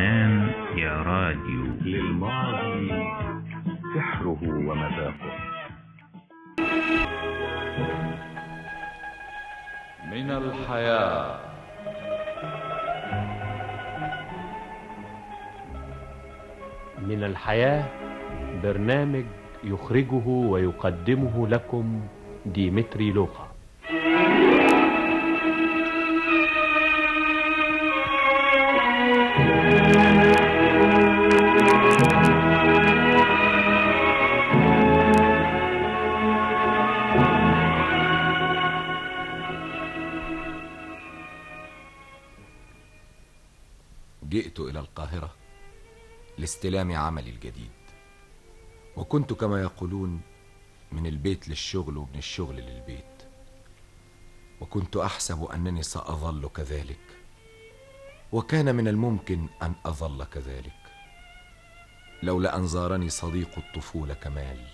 زمان يا راديو للماضي سحره ومذاقه من الحياة من الحياة برنامج يخرجه ويقدمه لكم ديمتري لوقا جئت إلى القاهرة لاستلام عملي الجديد وكنت كما يقولون من البيت للشغل ومن الشغل للبيت وكنت أحسب أنني سأظل كذلك وكان من الممكن أن أظل كذلك لولا أن زارني صديق الطفولة كمال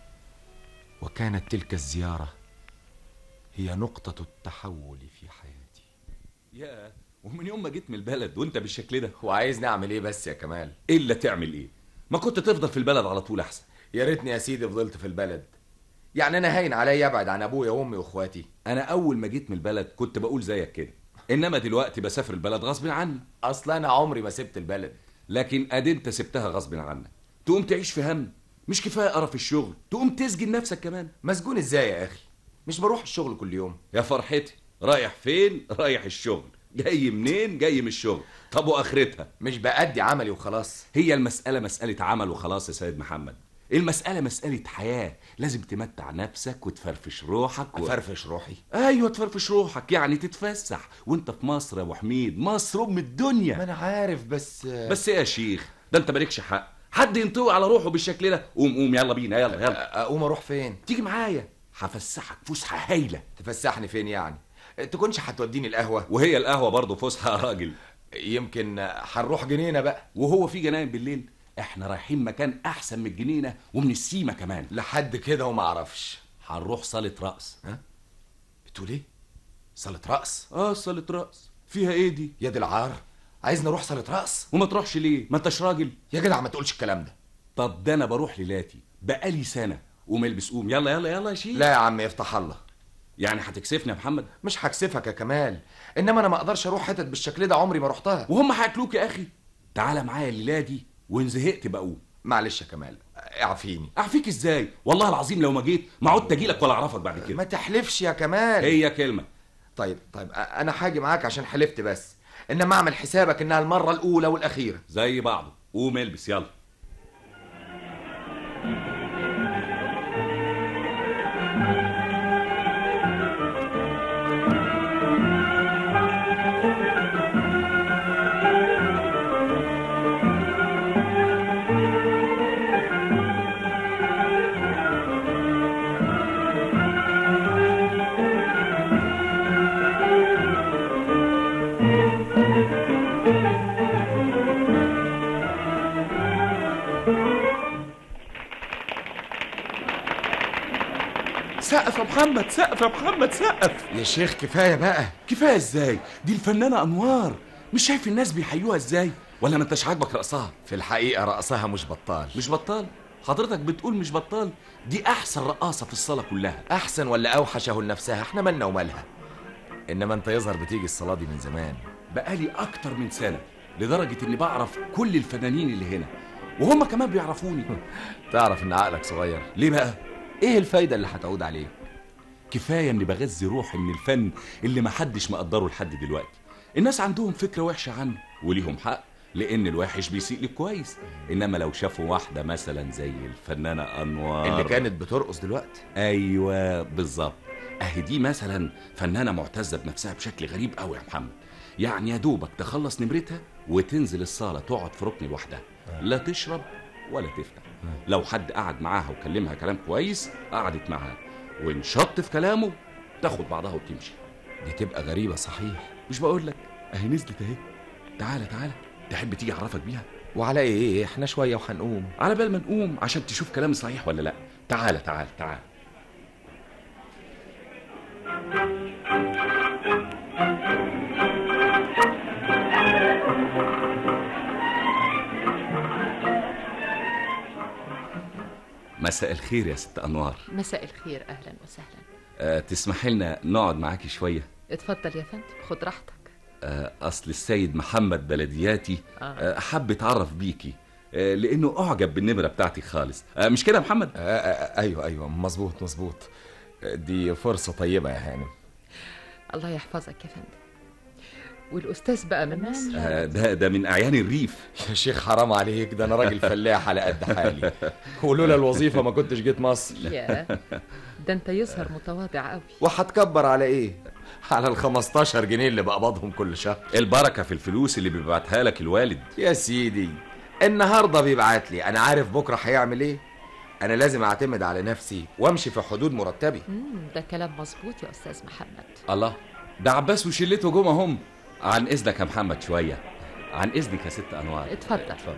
وكانت تلك الزيارة هي نقطة التحول في حياتي يا ومن يوم ما جيت من البلد وانت بالشكل ده وعايزني أعمل إيه بس يا كمال الا تعمل ايه ما كنت تفضل في البلد على طول احسن يا ريتني يا سيدي فضلت في البلد يعني أنا هاين عليا أبعد عن أبويا وأمي وإخواتي انا اول ما جيت من البلد كنت بقول زيك كده انما دلوقتي بسافر البلد غصب عني أصل أنا عمري ما سبت البلد لكن ادي انت سبتها غصب عنك تقوم تعيش في هم مش كفايه قرف الشغل تقوم تسجن نفسك كمان مسجون إزاي يا أخي مش بروح الشغل كل يوم يا فرحتي رايح فين رايح الشغل جاي منين جاي من الشغل طب واخرتها مش بأدي عملي وخلاص هي المسألة مسألة عمل وخلاص يا سيد محمد المسألة مسألة حياة لازم تمتع نفسك وتفرفش روحك و... أفرفش روحي ايوه تفرفش روحك يعني تتفسح وانت في مصر يا ابو حميد مصر ام ما الدنيا أنا عارف بس بس ايه يا شيخ ده انت مالكش حق حد ينطوي على روحه بالشكل ده قوم قوم يلا بينا يلا يلا أقوم أروح فين تيجي معايا هفسحك فسحه هايله تفسحني فين يعني تكونش هتوديني القهوة وهي القهوه برضه فسحه يا راجل يمكن هنروح جنينة بقى وهو في جناين بالليل احنا رايحين مكان احسن من الجنينه ومن السيما كمان لحد كده وما اعرفش هنروح صاله رقص بتقول ايه صالة رقص اه صاله رقص فيها ايه دي يا دي العار عايزني اروح صالة رقص وما تروحش ليه ما انتش راجل يا جدع ما تقولش الكلام ده طب ده انا بروح ليلاتي بقالي سنه قوم البس قوم يلا يلا يلا يا شيخ لا يا عم يفتح الله يعني هتكسفني يا محمد مش هكسفك يا كمال انما انا ما اقدرش اروح حتت بالشكل ده عمري ما رحتها وهم هياكلوك يا اخي تعالى معايا الليله دي وان زهقت بقوم معلش يا كمال اعفيني اعفيك ازاي والله العظيم لو ما جيت ما عدت اجيلك ولا اعرفك بعد كده ما تحلفش يا كمال هي كلمه طيب طيب أ- انا هاجي معاك عشان حلفت بس انما اعمل حسابك انها المره الاولى والاخيره زي بعضه قوم البس يلا سقف يا محمد سقف يا محمد سقف يا شيخ كفايه بقى كفايه ازاي دي الفنانه انوار مش شايف الناس بيحيوها ازاي ولا ما انتش عاجبك رقصها في الحقيقه رقصها مش بطال مش بطال حضرتك بتقول مش بطال دي احسن رقاصه في الصاله كلها احسن ولا اوحش اهو لنفسها احنا مالنا ومالها انما انت يظهر بتيجي الصلاه دي من زمان بقالي اكتر من سنه لدرجه اني بعرف كل الفنانين اللي هنا وهم كمان بيعرفوني تعرف ان عقلك صغير ليه بقى ايه الفايده اللي هتعود عليك كفايه اني بغذي روحي من الفن اللي محدش مقدره لحد دلوقتي الناس عندهم فكره وحشه عنه وليهم حق لان الوحش بيسيء للكويس انما لو شافوا واحده مثلا زي الفنانه انوار اللي كانت بترقص دلوقتي ايوه بالظبط اهي دي مثلا فنانه معتزه بنفسها بشكل غريب قوي يا محمد يعني يا دوبك تخلص نمرتها وتنزل الصاله تقعد في ركن لوحدها لا تشرب ولا تفتح لو حد قعد معاها وكلمها كلام كويس قعدت معاه وانشط في كلامه تاخد بعضها وتمشي دي تبقى غريبه صحيح مش بقول لك اهي نزلت اهي تعالى تعالى تحب تيجي اعرفك بيها وعلى ايه احنا شويه وهنقوم على بال ما نقوم عشان تشوف كلامي صحيح ولا لا تعالى تعالى تعالى مساء الخير يا ست انوار مساء الخير اهلا وسهلا أه تسمحي لنا نقعد معاكي شويه اتفضل يا فندم خد راحتك أه اصل السيد محمد بلدياتي آه. أه حب يتعرف بيكي أه لانه اعجب بالنمره بتاعتي خالص أه مش كده يا محمد آه آه ايوه ايوه مظبوط مظبوط دي فرصة طيبة يا هانم الله يحفظك يا فندم والاستاذ بقى من مصر أه ده ده من اعيان الريف يا شيخ حرام عليك ده انا راجل فلاح على قد حالي ولولا الوظيفة ما كنتش جيت مصر يا ده انت يظهر متواضع قوي وهتكبر على ايه على ال 15 جنيه اللي بقبضهم كل شهر البركه في الفلوس اللي بيبعتها لك الوالد يا سيدي النهارده بيبعت لي انا عارف بكره هيعمل ايه انا لازم اعتمد على نفسي وامشي في حدود مرتبي مم، ده كلام مظبوط يا استاذ محمد الله ده عباس وشلته جم هم عن اذنك يا محمد شويه عن اذنك يا ست انوار اتفضل. اتفضل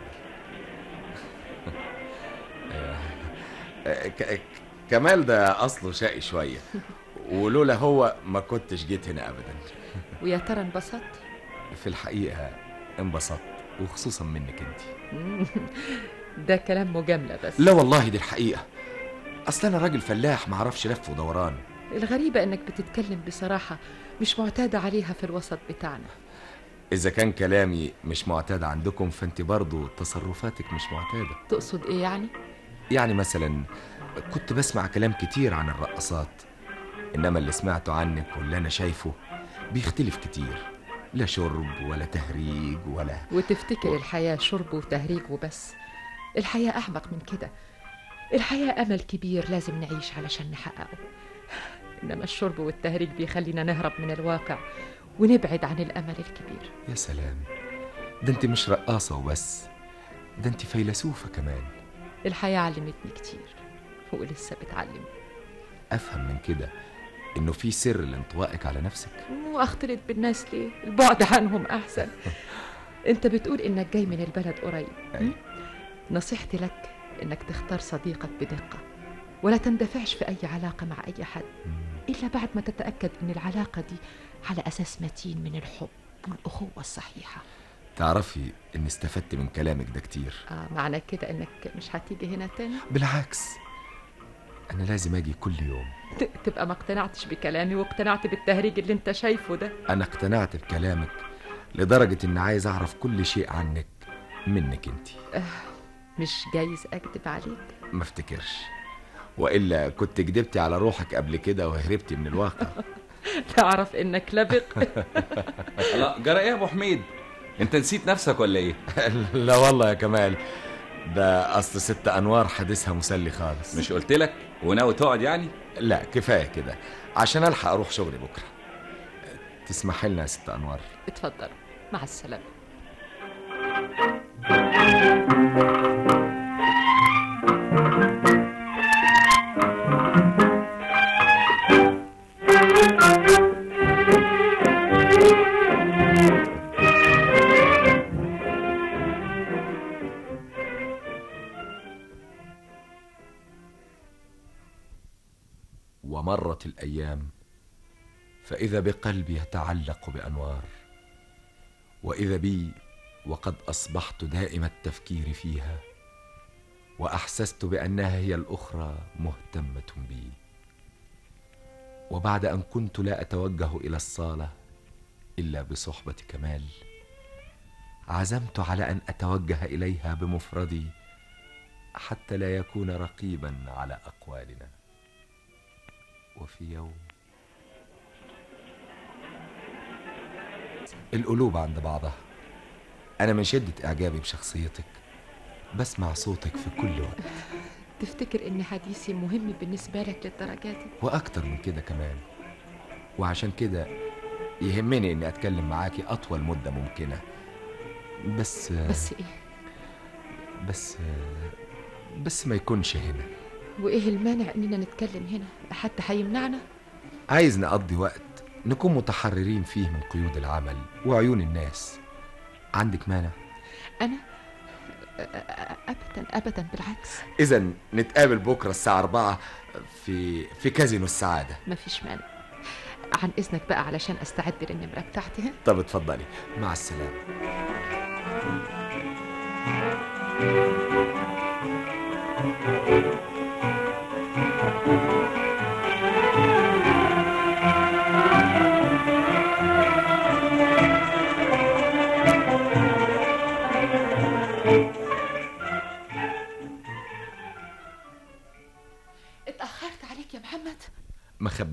آه، ك- ك- كمال ده اصله شقي شويه ولولا هو ما كنتش جيت هنا ابدا ويا ترى انبسطت في الحقيقه انبسطت وخصوصا منك انت مم، ده كلام مجامله بس لا والله دي الحقيقه اصل انا راجل فلاح ما اعرفش لف ودوران الغريبه انك بتتكلم بصراحه مش معتاده عليها في الوسط بتاعنا اذا كان كلامي مش معتاد عندكم فانت برضو تصرفاتك مش معتاده تقصد ايه يعني يعني مثلا كنت بسمع كلام كتير عن الرقصات انما اللي سمعته عنك واللي انا شايفه بيختلف كتير لا شرب ولا تهريج ولا وتفتكر الحياة شرب وتهريج وبس الحياة أعمق من كده الحياة أمل كبير لازم نعيش علشان نحققه إنما الشرب والتهريج بيخلينا نهرب من الواقع ونبعد عن الأمل الكبير يا سلام ده انت مش رقاصة وبس ده انت فيلسوفة كمان الحياة علمتني كتير ولسه بتعلم افهم من كده انه في سر لانطوائك على نفسك واختلط بالناس ليه البعد عنهم أحسن أنت بتقول إنك جاي من البلد قريب أي. نصيحتي لك إنك تختار صديقك بدقة ولا تندفعش في أي علاقة مع أي حد إلا بعد ما تتأكد إن العلاقة دي على أساس متين من الحب والأخوة الصحيحة تعرفي اني استفدت من كلامك ده كتير آه معنى كده إنك مش هتيجي هنا تاني بالعكس انا لازم اجي كل يوم ت- تبقى ما اقتنعتش بكلامي واقتنعت بالتهريج اللي انت شايفه ده انا اقتنعت بكلامك لدرجة اني عايز اعرف كل شيء عنك منك انت مش جايز أكذب عليك ما افتكرش والا كنت كدبتي على روحك قبل كده وهربتي من الواقع تعرف إنك لبق لا جرى ايه يا ابو حميد انت نسيت نفسك ولا ايه لا والله يا كمال ده اصل ست انوار حديثها مسلي خالص مش قلت لك وناوي تقعد يعني لا كفايه كده عشان الحق اروح شغلي بكره تسمح لنا يا ست انوار اتفضل مع السلامة ومرت الايام فاذا بقلبي يتعلق بانوار واذا بي وقد اصبحت دائم التفكير فيها واحسست بانها هي الاخرى مهتمه بي وبعد ان كنت لا اتوجه الى الصاله الا بصحبه كمال عزمت على ان اتوجه اليها بمفردي حتى لا يكون رقيبا على اقوالنا وفي يوم القلوب عند بعضها أنا من شدة إعجابي بشخصيتك بسمع صوتك في كل وقت تفتكر إن حديثي مهم بالنسبة لك للدرجة دي وأكتر من كده كمان وعشان كده يهمني إني أتكلم معاكي أطول مدة ممكنة بس بس إيه بس بس ما يكونش هنا وإيه المانع إننا نتكلم هنا حد هيمنعنا عايز نقضي وقت نكون متحررين فيه من قيود العمل وعيون الناس عندك مانع؟ أنا أ- أ- أبدا أبدا بالعكس إذا نتقابل بكرة الساعة أربعة في في كازينو السعادة مفيش مانع عن إذنك بقى علشان أستعد للنمرة بتاعتي ها طب اتفضلي مع السلامة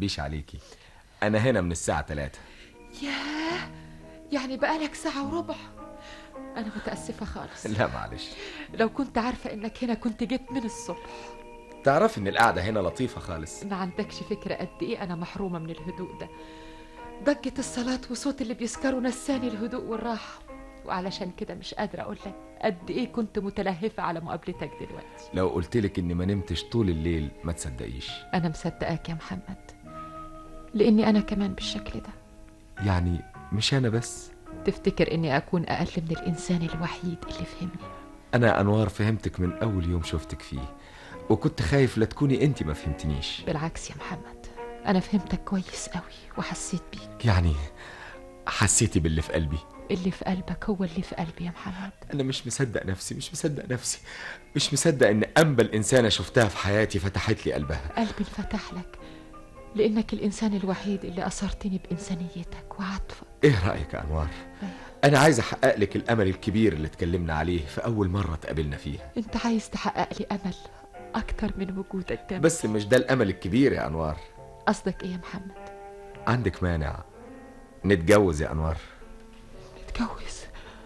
اخبيش عليكي انا هنا من الساعه 3 ياه يعني بقالك ساعة وربع أنا متأسفة خالص لا معلش لو كنت عارفة إنك هنا كنت جيت من الصبح تعرف ان القعده هنا لطيفه خالص ما عندكش فكرة قد إيه أنا محرومة من الهدوء ده ضجة الصلاة وصوت اللي بيسكروا نساني الهدوء والراحة وعلشان كده مش قادرة أقول لك قد إيه كنت متلهفة على مقابلتك دلوقتي لو قلت لك اني ما نمتش طول الليل ما تصدقيش أنا مصدقاك يا محمد لأني أنا كمان بالشكل ده يعني مش انا بس تفتكر إني أكون أقل من الإنسان الوحيد اللي فهمني انا انوار فهمتك من اول يوم شفتك فيه وكنت خايف لا تكوني انت ما فهمتنيش بالعكس يا محمد أنا فهمتك كويس قوي وحسيت بيك يعني حسيتي باللي في قلبي اللي في قلبك هو اللي في قلبي يا محمد انا مش مصدق نفسي مش مصدق نفسي مش مصدق ان انبل انسانه شفتها في حياتي فتحت لي قلبها قلبي انفتح لك لأنك الإنسان الوحيد اللي أثرتني بإنسانيتك وعطفك ايه رايك يا انوار انا عايز احقق لك الامل الكبير اللي اتكلمنا عليه في اول مره اتقابلنا فيها أنت عايز تحقق لي أمل أكتر من وجودك ده بس مش ده الامل الكبير يا انوار قصدك إيه يا محمد؟ عندك مانع نتجوز يا انوار نتجوز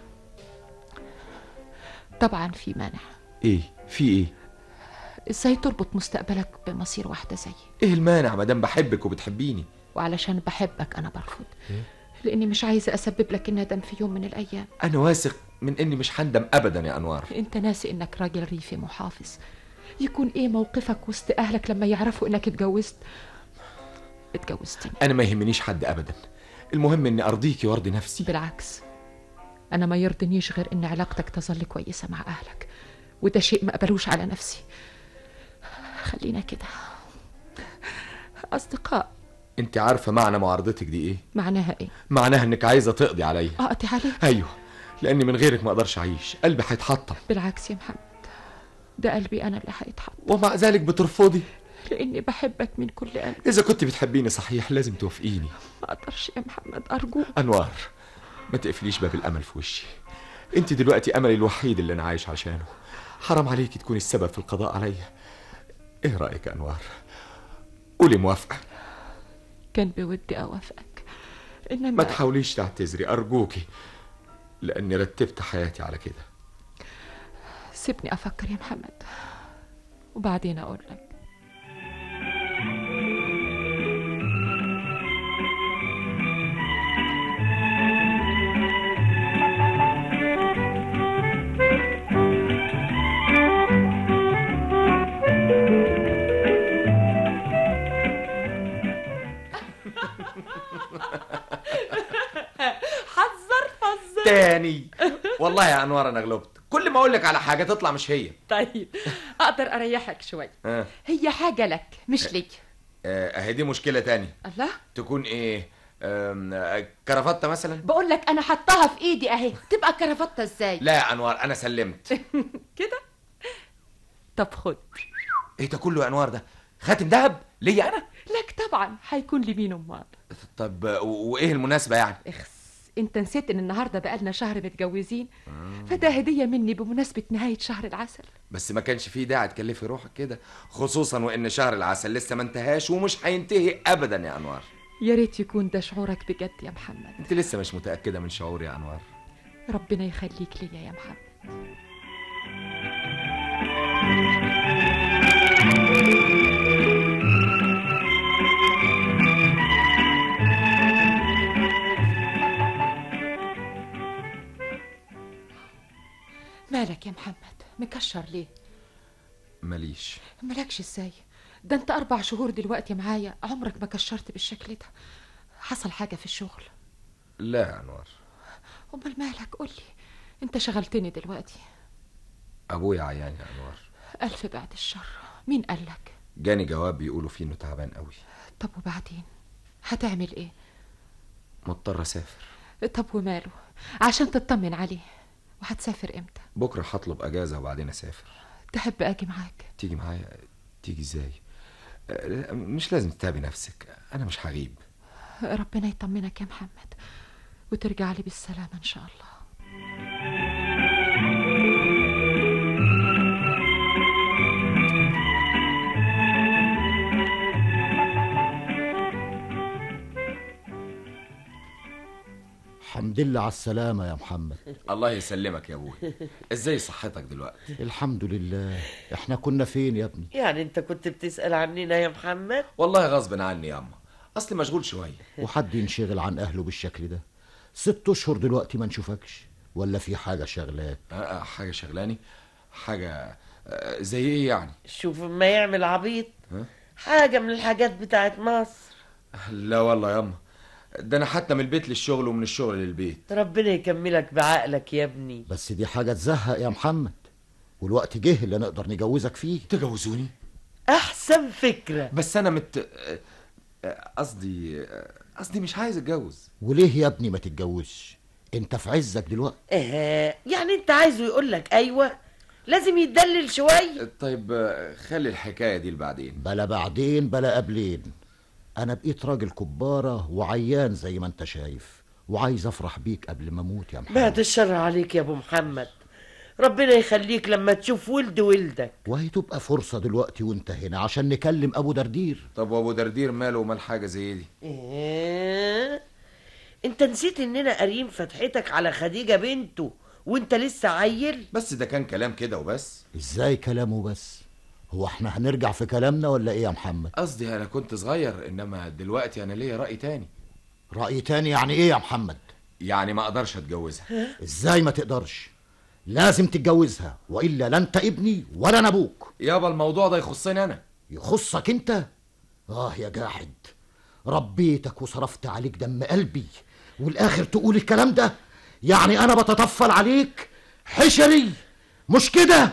طبعا في مانع ايه في ايه ازاي تربط مستقبلك بمصير واحدة زيي ايه المانع مادام بحبك وبتحبيني وعلشان بحبك أنا برفض لأني مش عايزة أسبب لك الندم في يوم من الأيام انا واثق من اني مش هندم ابدا يا انوار أنت ناسي إنك راجل ريفي محافظ يكون إيه موقفك وسط أهلك لما يعرفوا إنك اتجوزت اتجوزتني انا ما يهمنيش حد ابدا المهم اني ارضيكي وارضي نفسي بالعكس أنا ما يرضنيش غير إن علاقتك تظل كويسة مع أهلك وده شيء ما أقبلوش على نفسي خلينا كده أصدقاء انت عارفه معنى معارضتك دي ايه معناها إيه؟ معناها انك عايزه تقضي عليا أقضي عليك ايوه لاني من غيرك ما اقدرش اعيش قلبي هيتحطم بالعكس يا محمد ده قلبي أنا اللي هيتحط ومع ذلك بترفضي لأني بحبك من كل قلبي اذا كنت بتحبيني صحيح لازم توافقيني ما أقدرش يا محمد أرجوك انوار ما تقفليش باب الامل في وشي انت دلوقتي املي الوحيد اللي انا عايش عشانه حرام عليكي تكوني السبب في القضاء عليا ايه رايك يا انوار قولي موافقه كان بودي أوافقك إنما ما تحاوليش تعتذري ارجوكي لاني رتبت حياتي على كده سيبني أفكر يا محمد وبعدين أقول لك حذر فذر تاني والله يا انوار انا غلبت كل ما اقول لك على حاجه تطلع مش هي طيب أقدر أريحك شوي اه هي حاجة لك مش ليك آه، اهي دي مشكله تاني الله تكون ايه آم، آه، كرافته مثلا بقول لك أنا حطاها في إيدي أهي تبقى كرافتة إزاي لا يا انوار انا سلمت كده طب خد ايه ده كله يا انوار ده خاتم ذهب ليا انا لك طبعا هيكون لمين امال طب آه، و- وايه المناسبه يعني اخس انت نسيت ان النهارده بقالنا شهر متجوزين فده هديه مني بمناسبه نهايه شهر العسل بس ما كانش فيه داعي تكلفي روحك كده خصوصا وان شهر العسل لسه ما انتهاش ومش هينتهي ابدا يا انوار يا ريت يكون ده شعورك بجد يا محمد انت لسه مش متاكده من شعوري يا انوار ربنا يخليك ليا يا محمد مالك يا محمد مكشر ليه ماليش مالكش ازاي ده انت اربع شهور دلوقتي معايا عمرك ما كشرت بالشكل ده حصل حاجه في الشغل لا يا انوار امال مالك قولي انت شغلتني دلوقتي ابويا عيان يا انوار الف بعد الشر مين قالك جاني جواب بيقولوا فيه انه تعبان قوي طب وبعدين هتعمل ايه مضطر اسافر طب وماله عشان تطمن عليه وهتسافر امتى بكره هطلب اجازه وبعدين اسافر تحب اجي معاك تيجي معايا تيجي ازاي آه، لا، مش لازم تتعبي نفسك انا مش هغيب ربنا يطمنك يا محمد وترجع لي بالسلامه ان شاء الله الحمد لله على السلامة يا محمد الله يسلمك يا ابوي ازاي صحتك دلوقتي الحمد لله احنا كنا فين يا ابني يعني انت كنت بتسأل عننا يا محمد والله غصب عني يا اما اصلي مشغول شويه وحد ينشغل عن اهله بالشكل ده ست اشهر دلوقتي ما نشوفكش ولا في حاجة شغلاك آه، آه، حاجه شغلاني حاجه آه، زي ايه يعني شوف ما يعمل عبيط ها؟ حاجة من الحاجات بتاعت مصر لا والله يا اما ده انا حتى من البيت للشغل ومن الشغل للبيت ربنا يكملك بعقلك يا ابني بس دي حاجة تزهق يا محمد والوقت جه اللي نقدر نجوزك فيه تجوزوني احسن فكرة بس انا مت آه، آه، قصدي آه، قصدي مش عايز اتجوز وليه يا ابني ما تتجوزش انت في عزك دلوقتي اه يعني انت عايزه يقول لك ايوه لازم يتدلل شوية طيب آه، خلي الحكايه دي لبعدين بلا بعدين بلا قبلين انا بقيت راجل كبارة وعيان زي ما انت شايف وعايز افرح بيك قبل ما اموت يا محمد بعد الشر عليك يا ابو محمد ربنا يخليك لما تشوف ولد ولدك وهي تبقى فرصة دلوقتي وانت هنا عشان نكلم ابو دردير طب وابو دردير ماله ومال حاجه زي دي اه انت نسيت اننا قاريين فتحتك على خديجة بنته وانت لسه عيل بس ده كان كلام كده وبس ازاي كلامه بس هو احنا هنرجع في كلامنا ولا ايه يا محمد قصدي انا كنت صغير انما دلوقتي انا ليا راي تاني رأي تاني يعني ايه يا محمد يعني ما اقدرش اتجوزها ازاي ما تقدرش لازم تتجوزها والا لا انت ابني ولا انا ابوك يابا الموضوع ده يخصني انا يخصك انت اه يا جاحد ربيتك وصرفت عليك دم قلبي والاخر تقول الكلام ده يعني انا بتطفل عليك حشري مش كده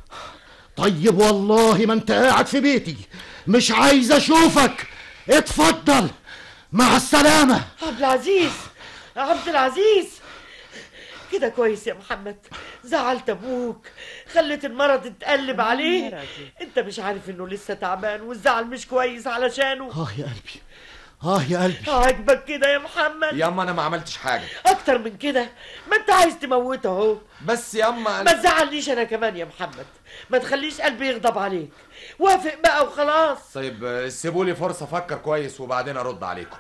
طيب والله ما انت قاعد في بيتي مش عايز اشوفك اتفضل مع السلامه عبد العزيز عبد العزيز كده كويس يا محمد زعلت ابوك خلت المرض تتقلب عليه انت مش عارف انه لسه تعبان والزعل مش كويس علشانه اه يا قلبي اه يا قلبي عاجبك كده يا محمد ياما انا ما عملتش حاجه اكتر من كده ما انت عايز تموته اهو بس ياما ما تزعلنيش انا كمان يا محمد ما تخليش قلبي يغضب عليك وافق بقى وخلاص طيب آه، سيبولي فرصه افكر كويس وبعدين ارد عليكم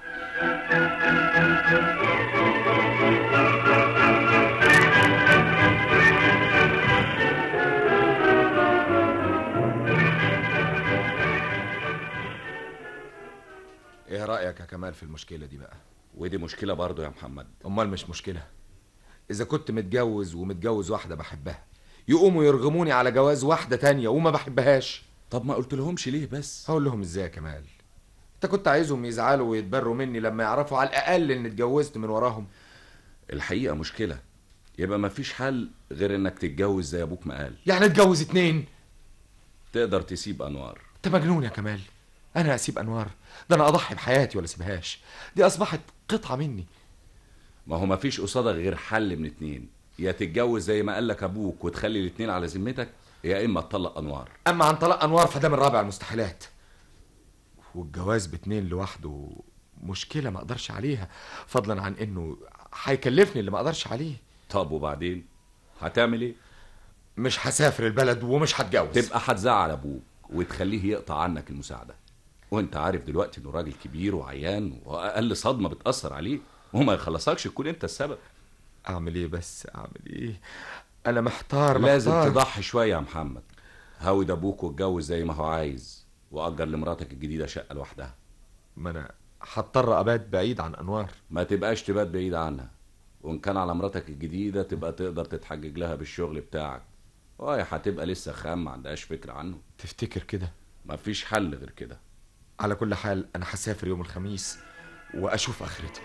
ايه رايك يا كمال في المشكله دي بقى ودي مشكلة برضو يا محمد امال مش مشكله اذا كنت متجوز ومتجوز واحده بحبها يقوموا يرغموني على جواز واحده تانية وما بحبهاش طب ما قلت لهمش ليه بس هقول لهم ازاي يا كمال انت كنت عايزهم يزعلوا ويتبروا مني لما يعرفوا على الاقل ان اتجوزت من وراهم الحقيقة مشكلة يبقى مفيش حل غير انك تتجوز زي ابوك ما قال يعني اتجوز اتنين تقدر تسيب انوار انت مجنون يا كمال انا اسيب انوار ده انا اضحي بحياتي ولا اسيبهاش دي اصبحت قطعه مني ما هو مفيش قصادك غير حل من اتنين يا تتجوز زي ما قالك ابوك وتخلي الاتنين على ذمتك يا اما تطلق انوار اما عن طلاق انوار فده من رابع المستحيلات والجواز باتنين لوحده مشكله ما اقدرش عليها فضلا عن انه هيكلفني اللي ما اقدرش عليه طب وبعدين هتعمل ايه مش هسافر البلد ومش هتجوز تبقى هتزعل ابوك وتخليه يقطع عنك المساعدة وانت عارف دلوقتي انه راجل كبير وعيان واقل صدمة بتأثر عليه وما يخلصكش تكون انت السبب اعمل ايه بس اعمل ايه انا محتار لازم محتار. تضحي شوية يا محمد هاود ابوك واتجوز زي ما هو عايز واجر لمراتك الجديدة شقة لوحدها ما انا هضطر ابات بعيد عن انوار ما تبقاش تبات بعيد عنها وان كان على مراتك الجديدة تبقى تقدر تتحجج لها بالشغل بتاعك وهي هتبقى لسه خام ما عندهاش فكرة عنه تفتكر كده مفيش حل غير كده على كل حال انا هسافر يوم الخميس واشوف اخرتي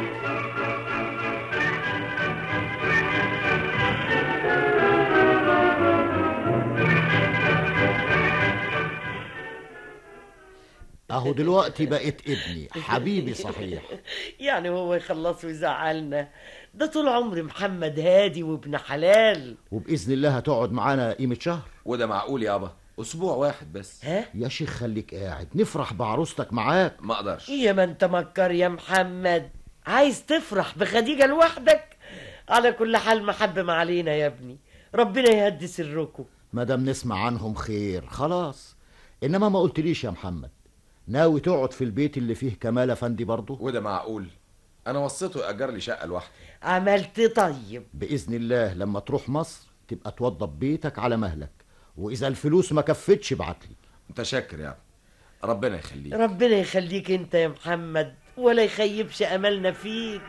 اهو دلوقتي بقيت ابني حبيبي صحيح يعني هو يخلص ويزعلنا ده طول عمري محمد هادي وابن حلال وباذن الله هتقعد معانا قيمه شهر وده معقول يابا اسبوع واحد بس ها يا شيخ خليك قاعد نفرح بعروستك معاك ما اقدرش يا ما انت مكر يا محمد عايز تفرح بخديجة لوحدك على كل حال محبة علينا يا ابني ربنا يهدي سركم ما دام نسمع عنهم خير خلاص انما ما قلتليش يا محمد ناوي تقعد في البيت اللي فيه كمال افندي برضه وده معقول انا وصيته ياجر لي شقه لوحدي عملت طيب باذن الله لما تروح مصر تبقى توضب بيتك على مهلك واذا الفلوس ما كفتش ابعت لي متشكر يا عم ربنا يخليك ربنا يخليك انت يا محمد ولا يخيبش املنا فيك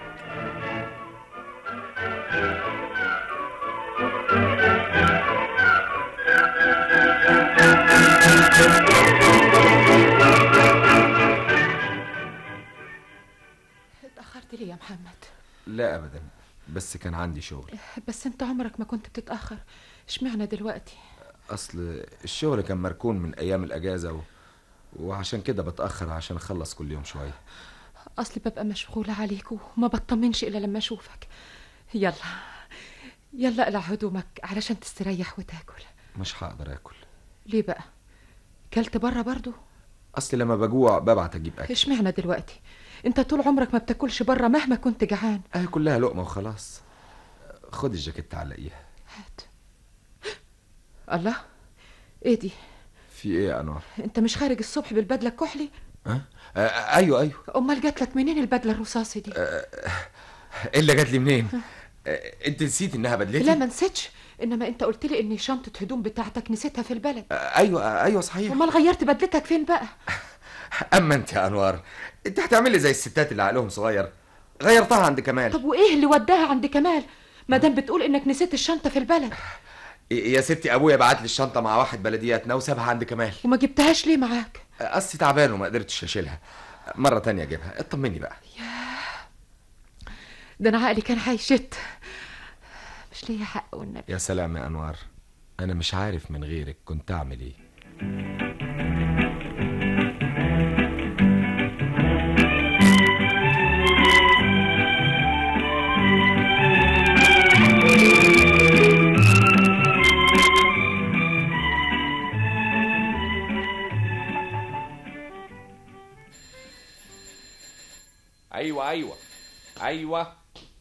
اتأخرت ليه يا محمد لا ابدا بس كان عندي شغل بس انت عمرك ما كنت بتتأخر اشمعنى دلوقتي اصل الشغل كان مركون من ايام الاجازه و... وعشان كده بتاخر عشان اخلص كل يوم شويه اصلي ببقى مشغولة عليك وما بطمنش الا لما اشوفك يلا يلا اقلع هدومك علشان تستريح وتاكل مش هقدر اكل ليه بقى كلت بره برضو اصل لما بجوع ببعت اجيب اكل اشمعنى دلوقتي انت طول عمرك ما بتاكلش بره مهما كنت جعان اه كلها لقمه وخلاص خد الجاكيت علقيها هات الله ايه دي في ايه يا انوار انت مش خارج الصبح بالبدله الكحلي ها آه ايوه ايوه امال جات لك منين البدله الرصاصي دي ايه اللي جات لي منين آه انت نسيت انها بدلتي لا ما نسيتش انما انت قلت لي ان شنطه هدوم بتاعتك نسيتها في البلد آه ايوه آه ايوه صحيح امال غيرت بدلتك فين بقى اما انت يا انوار انت هتعملي زي الستات اللي عقلهم صغير غيرتها عند كمال طب وايه اللي وداها عند كمال ما دام بتقول انك نسيت الشنطه في البلد يا ستي ابويا بعت لي الشنطه مع واحد بلدياتنا وسابها عند كمال وما جبتهاش ليه معاك اصلي تعبان وما قدرتش اشيلها مره تانية اجيبها اطمني بقى ده انا عقلي كان هيشت مش ليا حق والنبي يا سلام يا انوار انا مش عارف من غيرك كنت اعمل ايه ايوه ايوه ايوه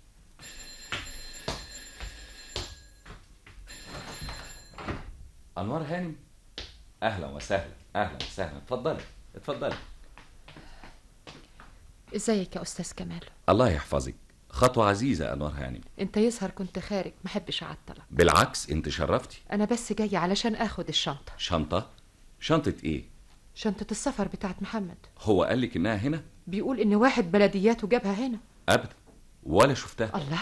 انوار هانم اهلا وسهلا اهلا وسهلا اتفضلي اتفضلي ازيك يا استاذ كمال الله يحفظك خطوة عزيزة أنوار هانم انت يظهر كنت خارج ما احبش اعطلك بالعكس انت شرفتي انا بس جايه علشان اخد الشنطه شنطة شنطة ايه شنطه السفر بتاعت محمد هو قال لك انها هنا بيقول ان واحد بلدياته جابها هنا ابدا ولا شفتها الله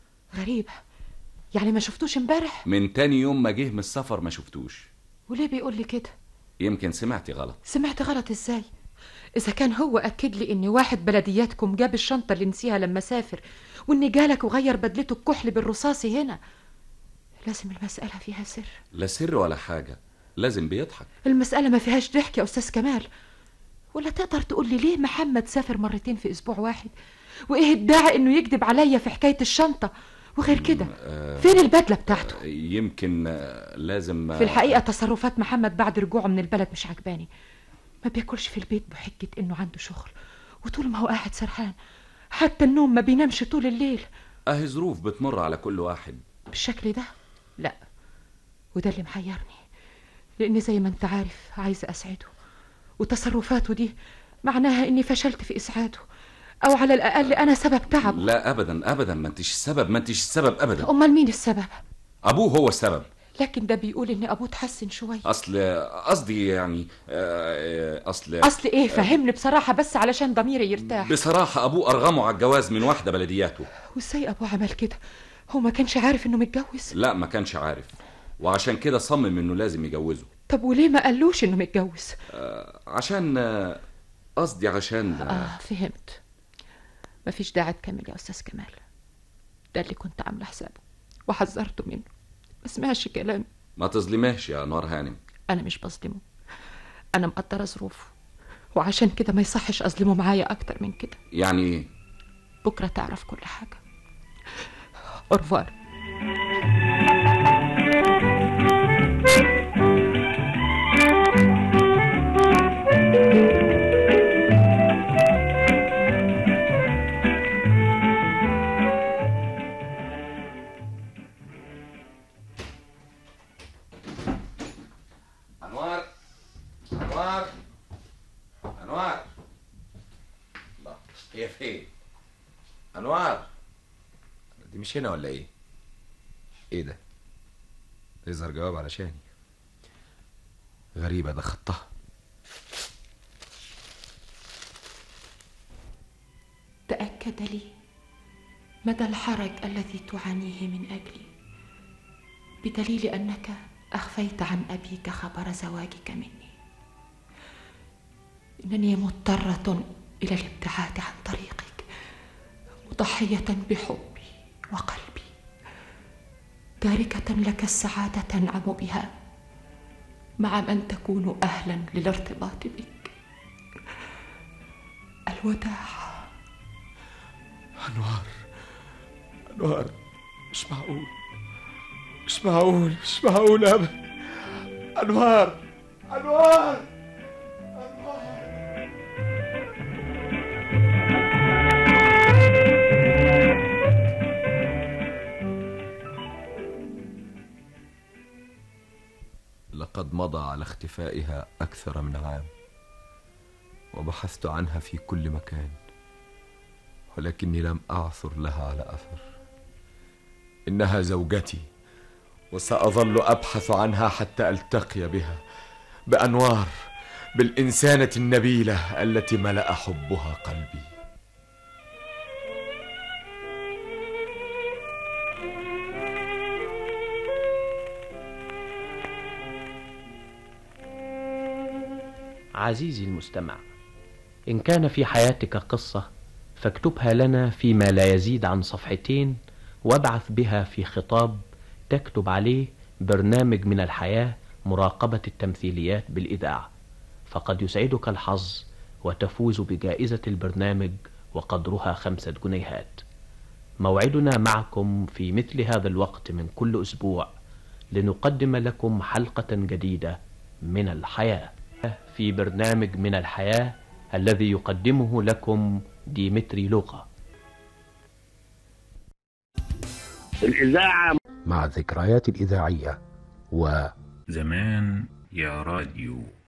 غريبه يعني ما شفتوش امبارح من تاني يوم ما جه من السفر ما شفتوش وليه بيقول لي كده يمكن سمعتي غلط سمعت غلط ازاي اذا كان هو اكد لي ان واحد بلدياتكم جاب الشنطه اللي نسيها لما سافر وان جالك وغير بدلته الكحل بالرصاصي هنا لازم المساله فيها سر لا سر ولا حاجة لازم بيضحك المساله ما فيهاش ضحك يا استاذ كمال ولا تقدر تقول لي ليه محمد سافر مرتين في اسبوع واحد وايه الداعي انه يكذب عليا في حكايه الشنطه وغير كده فين البدله بتاعته يمكن آه، لازم في الحقيقه تصرفات محمد بعد رجوعه من البلد مش عجباني ما بياكلش في البيت بحجه انه عنده شغل وطول ما هو قاعد سرحان حتى النوم ما بينامش طول الليل اهي ظروف بتمر على كل واحد بالشكل ده لا وده اللي محيرني لان زي ما انت عارف عايزه اسعده وتصرفاته دي معناها اني فشلت في اسعاده او على الاقل انا سبب تعبه لا ابدا ابدا ما انتش السبب ما انتش السبب ابدا امال مين السبب ابوه هو السبب لكن ده بيقول ان ابوه اتحسن شويه اصل قصدي يعني آه، آه، اصل اصل ايه فهمني بصراحه بس علشان ضميري يرتاح بصراحة ابوه ارغمه على الجواز من واحدة بلدياته وازاي ابوه عمل كده هو ما كانش عارف انه متجوز لا ما كانش عارف وعشان كده صمم انه لازم يجوزه طب وليه ما قالوش انه متجوز آه، عشان آه، قصدي عشان اه فهمت مفيش داعي تكمل يا استاذ كمال ده اللي كنت عامله حسابه وحذرته منه ما سمعش كلامي ما تظلمهش يا نار هانم انا مش بظلمه انا مقدره ظروفه وعشان كده ما يصحش اظلمه معايا اكتر من كده يعني ايه بكره تعرف كل حاجه اورفوار انوار انوار انوار الله هي فين مش هنا ولا ايه ايه ده يظهر جواب علشاني غريبة ده خطها تأكد لي مدى الحرج الذي تعانيه من أجلي بدليل أنك أخفيت عن أبيك خبر زواجك مني إنني مضطرة إلى الابتعاد عن طريقك مضحية بحبي وقلبي تاركة لك السعادة تنعم بها مع من تكون أهلا للارتباط بك الوداع أنوار أنوار مش معقول مش معقول مش معقول أبدا أنوار أنوار لقد مضى على اختفائها أكثر من عام وبحثت عنها في كل مكان ولكني لم أعثر لها على أثر إنها زوجتي وسأظل أبحث عنها حتى ألتقي بها بأنوار بالإنسانة النبيلة التي ملأ حبها قلبي عزيزي المستمع إن كان في حياتك قصة فاكتبها لنا فيما لا يزيد عن صفحتين وابعث بها في خطاب تكتب عليه برنامج من الحياة مراقبة التمثيليات بالإذاعة فقد يسعدك الحظ وتفوز بجائزة البرنامج وقدرها خمسة جنيهات موعدنا معكم في مثل هذا الوقت من كل أسبوع لنقدم لكم حلقة جديدة من الحياة في برنامج من الحياة الذي يقدمه لكم ديمتري لوقا الإذاعة مع الذكريات الإذاعية و زمان يا راديو